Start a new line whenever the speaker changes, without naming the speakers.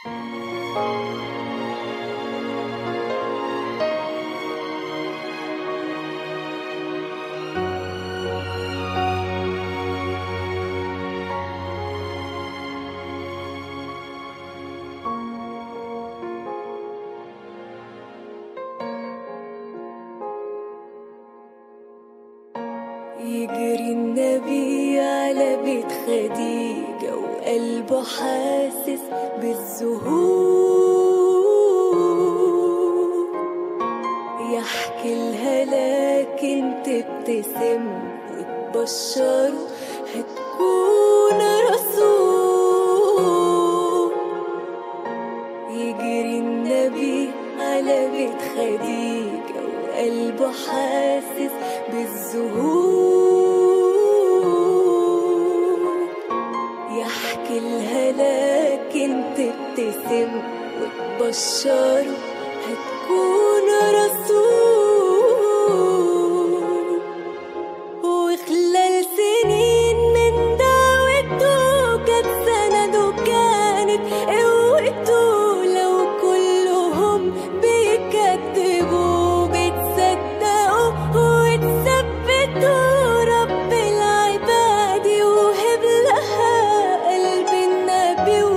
يجري النبي على بيت خديجة وقلبه حاسس بالزهور يحكي لها لكن تبتسم وتبشره هتكون رسول يجري النبي على بيت خديجة وقلبه حاسس بالزهور يحكي لها لكن تبتسم وتبشره هتكون رسول وخلال سنين من دعوته كانت سنده كانت قوته لو كلهم بيكذبوا بيتصدقوا وتثبتوا رب العباد يوهب لها قلب النبي